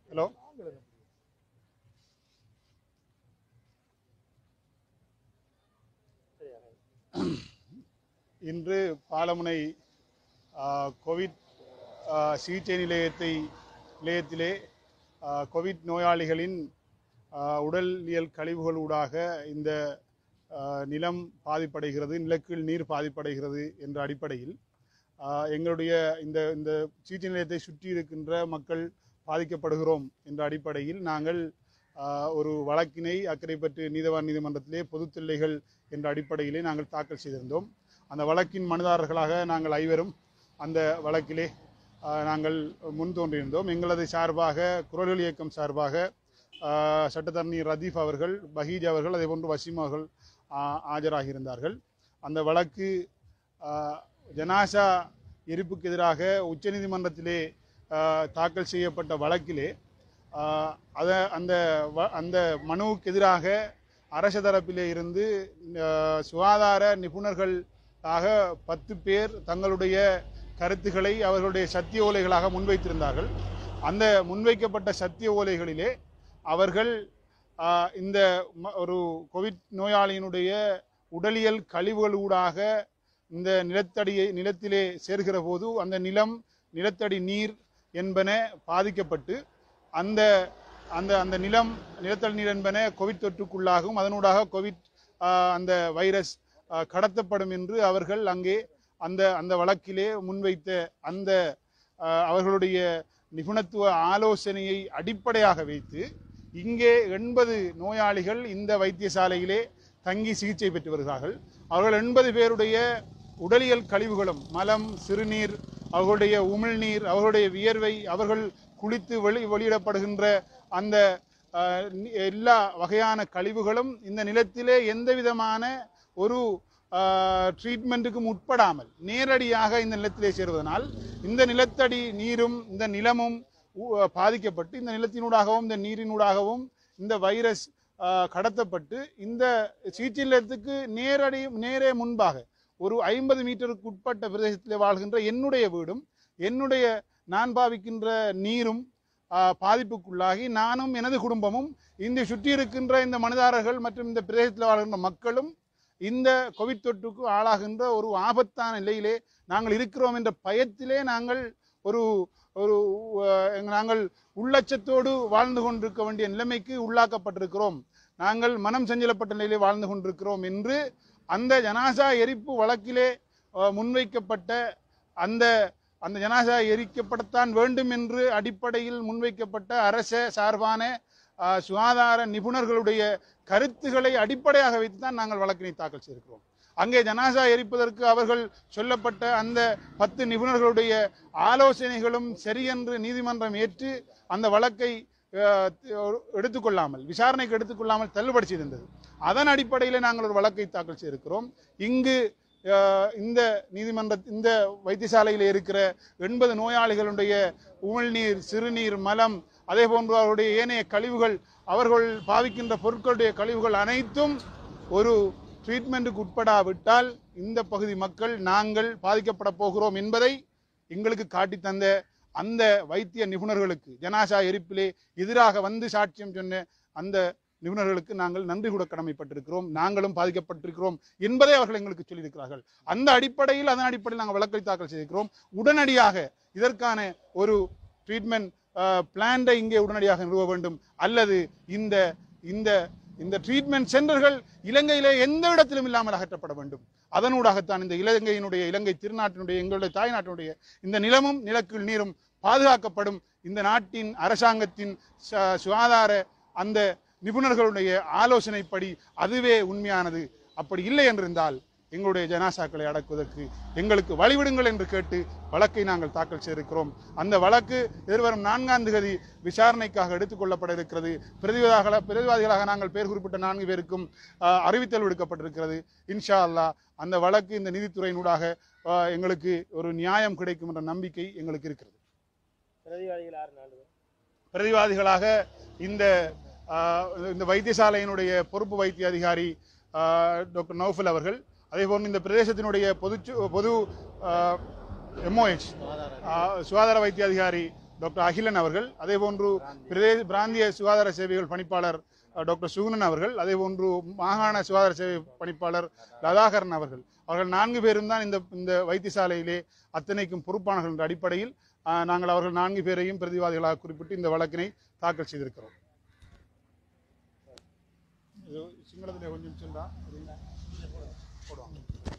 hello இன்று பாலமுனை ஆ, Covid ஆ, சிகிச்சை நிலையத்தை நிலையத்திலே ஆ, கோவிட் நோயாளிகளின் ஆ, உடலியல் கழிவுகளூடாக இந்த ஆ, நிலம் பாதிப்படைகிறது நிலக்கீழ் நீர் பாதிப்படைகிறது என்ற அடிப்படையில் ஆ, எங்களுடைய இந்த இந்த சிகிச்சை நிலையத்தை சுற்றி இருக்கின்ற மக்கள் பாதிக்கப்படுகிறோம் என்ற அடிப்படையில் நாங்கள் ஆ, ஒரு வழக்கினை அக்கரைப்பற்று நீதவான் நீதிமன்றத்திலே பொதுத் தொல்லைகள் என்ற அடிப்படையிலே நாங்கள் தாக்கல் செய்திருந்தோம் அந்த வழக்கின் மனுதாரர்களாக நாங்கள் ஐவரும் அந்த வழக்கிலே ஆ, நாங்கள் முன் தோன்றியிருந்தோம் எங்களது சார்பாக குரல் இயக்கம் சார்பாக ஆ, சட்டத்தரணி ரதீஃப் அவர்கள் பஹீஜ் அவர்கள் அதேபோன்று வசீம் அவர்கள் ஆ, ஆஜராகியிருந்தார்கள் அந்த வழக்கு ஆ, ஜனாசா எரிப்புக்கு எதிராக உச்சநீதிமன்றத்திலே ஆ, தாக்கல் செய்யப்பட்ட வழக்கிலே ஆ, அத அந்த வ- அந்த மனுவுக்கு எதிராக அரச தரப்பிலே இருந்து ஆ, சுகாதார நிபுணர்களாக பத்து பேர் தங்களுடைய கருத்துக்களை அவர்களுடைய சத்திய ஓலைகளாக முன்வைத்திருந்தார்கள் அந்த முன்வைக்கப்பட்ட சத்திய ஓலைகளிலே அவர்கள் ஆ, இந்த ம- ஒரு கோவிட் நோயாளியினுடைய உடலியல் கழிவுகளூடாக இந்த நிலத்தடியை நிலத்திலே சேர்கிற போது அந்த நிலம் நிலத்தடி நீர் என்பன பாதிக்கப்பட்டு அந்த அந்த அந்த நிலம் நிலத்தடி நீர் என்பன கோவிட் தொற்றுக்குள்ளாகும் அதனூடாக கோவிட் ஆ, அந்த வைரஸ் ஆ, கடத்தப்படும் என்று அவர்கள் அங்கே அந்த அந்த வழக்கிலே முன்வைத்த அந்த ஆ, அவர்களுடைய நிபுணத்துவ ஆலோசனையை அடிப்படையாக வைத்து இங்கே எண்பது நோயாளிகள் இந்த வைத்தியசாலையிலே தங்கி சிகிச்சை பெற்று வருகிறார்கள் அவர்கள் எண்பது பேருடைய உடலியல் கழிவுகளும் மலம் சிறுநீர் அவர்களுடைய உமிழ்நீர் அவர்களுடைய வியர்வை அவர்கள் குளித்து வெளி வெளியிடப்படுகின்ற அந்த அஹ், நி- எல்லா வகையான கழிவுகளும் இந்த நிலத்திலே எந்த விதமான ஒரு ட்ரீட்மெண்ட்டுக்கும் உட்படாமல் நேரடியாக இந்த நிலத்திலே சேருவதனால் இந்த நிலத்தடி நீரும் இந்த நிலமும் உ- பாதிக்கப்பட்டு இந்த நிலத்தினூடாகவும் இந்த நீரினூடாகவும் இந்த வைரஸ் ஆஹ், கடத்தப்பட்டு இந்த சிகிச்சை நிலையத்துக்கு நேரடி நேரே முன்பாக ஒரு ஐம்பது மீட்டருக்கு உட்பட்ட பிரதேசத்தில் வாழ்கின்ற என்னுடைய வீடும் என்னுடைய நான் பாவிக்கின்ற நீரும் ஆஹ், பாதிப்புக்குள்ளாகி நானும் எனது குடும்பமும் இந்த சுற்றி இருக்கின்ற இந்த மனிதாரர்கள் மற்றும் இந்த பிரதேசத்தில் வாழ்கின்ற மக்களும் இந்த கோவிட் தொற்றுக்கு ஆளாகின்ற ஒரு ஆபத்தான நிலையிலே நாங்கள் இருக்கிறோம் என்ற பயத்திலே நாங்கள் ஒரு ஒரு அஹ், எங்க- நாங்கள் உள்ளச்சத்தோடு வாழ்ந்து கொண்டிருக்க வேண்டிய நிலைமைக்கு உள்ளாக்கப்பட்டிருக்கிறோம் நாங்கள் மனம் செஞ்சலப்பட்ட நிலையிலே வாழ்ந்து கொண்டிருக்கிறோம் என்று அந்த ஜனாசா எரிப்பு வழக்கிலே அஹ், முன்வைக்கப்பட்ட அந்த அந்த ஜனாசா எரிக்கப்படத்தான் வேண்டும் என்று அடிப்படையில் முன்வைக்கப்பட்ட அரச சார்பான அஹ், சுகாதார நிபுணர்களுடைய கருத்துக்களை அடிப்படையாக வைத்துதான் நாங்கள் வழக்கினை தாக்கல் செய்திருக்கிறோம் அங்கே ஜனாசா எரிப்பதற்கு அவர்கள் சொல்லப்பட்ட அந்த பத்து நிபுணர்களுடைய ஆலோசனைகளும் சரியென்று நீதிமன்றம் ஏற்று அந்த வழக்கை அஹ், எடுத்துக்கொள்ளாமல் விசாரணைக்கு எடுத்துக்கொள்ளாமல் தள்ளுபடி செய்திருந்தது அதன் அடிப்படையில் நாங்கள் ஒரு வழக்கை தாக்கல் செய்திருக்கிறோம் இங்கு அஹ், இந்த நீதிமன்ற இந்த வைத்தியசாலையில் இருக்கிற எண்பது நோயாளிகளுடைய உமிழ்நீர் சிறுநீர் மலம் அதே போன்று அவருடைய ஏனைய கழிவுகள் அவர்கள் பாவிக்கின்ற பொருட்களுடைய கழிவுகள் அனைத்தும் ஒரு ட்ரீட்மெண்ட்டுக்கு உட்படாவிட்டால் இந்த பகுதி மக்கள் நாங்கள் பாதிக்கப்பட போகிறோம் என்பதை எங்களுக்கு காட்டி தந்த அந்த வைத்திய நிபுணர்களுக்கு ஜனாசா எரிப்பிலே எதிராக வந்து சாட்சியம் சொன்ன அந்த நிபுணர்களுக்கு நாங்கள் நன்றி கூட கடமைப்பட்டிருக்கிறோம் நாங்களும் பாதிக்கப்பட்டிருக்கிறோம் என்பதை அவர்கள் எங்களுக்கு சொல்லியிருக்கிறார்கள் அந்த அடிப்படையில் அதன் அடிப்படையில் நாங்கள் வழக்கை தாக்கல் செய்திருக்கிறோம் உடனடியாக இதற்கான ஒரு ட்ரீட்மெண்ட் பிளான்டை இங்கே உடனடியாக நிறுவ வேண்டும் அல்லது இந்த இந்த இந்த ட்ரீட்மெண்ட் சென்டர்கள் இலங்கையிலே எந்த இடத்திலும் இல்லாமல் அகற்றப்பட வேண்டும் அதனூடாகத்தான் இந்த இலங்கையினுடைய இலங்கை திருநாட்டினுடைய எங்களுடைய தாய் நாட்டினுடைய இந்த நிலமும் நிலக்கீழ் நீரும் பாதுகாக்கப்படும் இந்த நாட்டின் அரசாங்கத்தின் ச- சுகாதார அந்த நிபுணர்களுடைய ஆலோசனைப்படி அதுவே உண்மையானது அப்படி இல்லை என்றிருந்தால் எங்களுடைய ஜனாசாக்களை அடக்குவதற்கு எங்களுக்கு வழிவிடுங்கள் என்று கேட்டு வழக்கை நாங்கள் தாக்கல் செய்திருக்கிறோம் அந்த வழக்கு எதிர்வரும் நான்காம் தேதி விசாரணைக்காக எடுத்துக்கொள்ளப்பட இருக்கிறது பிரதிவாதிகளாக பிரதிவாதிகளாக நாங்கள் பேர் குறிப்பிட்ட நான்கு பேருக்கும் ஆஹ், அறிவித்தல் விடுக்கப்பட்டிருக்கிறது இன்ஷா அல்லாஹ் அந்த வழக்கு இந்த நீதித்துறையினூடாக ஆஹ், எங்களுக்கு ஒரு நியாயம் கிடைக்கும் என்ற நம்பிக்கை எங்களுக்கு இருக்கிறது பிரதிவாதிகள் ஆறு நாலு பேர் பிரதிவாதிகளாக இந்த ஆஹ், இந்த வைத்தியசாலையினுடைய பொறுப்பு வைத்திய அதிகாரி ஆஹ், டாக்டர் நௌஃபல் அவர்கள் அதேபோன்று இந்த பிரதேசத்தினுடைய பொது பொது எம்ஓஹெச் சுகாதார வைத்திய அதிகாரி டாக்டர் அகிலன் அவர்கள் அதே போன்று பிரதேச பிராந்திய சுகாதார சேவைகள் பணிப்பாளர் அஹ், டாக்டர் சுகுணன் அவர்கள் அதே போன்று மாகாண சுகாதார சேவை பணிப்பாளர் லதாகரன் அவர்கள் அவர்கள் நான்கு பேரும் தான் இந்த இந்த வைத்தியசாலையிலே அத்தனைக்கும் பொறுப்பானவர்கள் என்ற அடிப்படையில் அஹ், நாங்கள் அவர்கள் நான்கு பேரையும் பிரதிவாதிகளாக குறிப்பிட்டு இந்த வழக்கினை தாக்கல் செய்திருக்கிறோம் இது சிங்களத்திலே கொஞ்சம் சொல்றா போடுவாங்க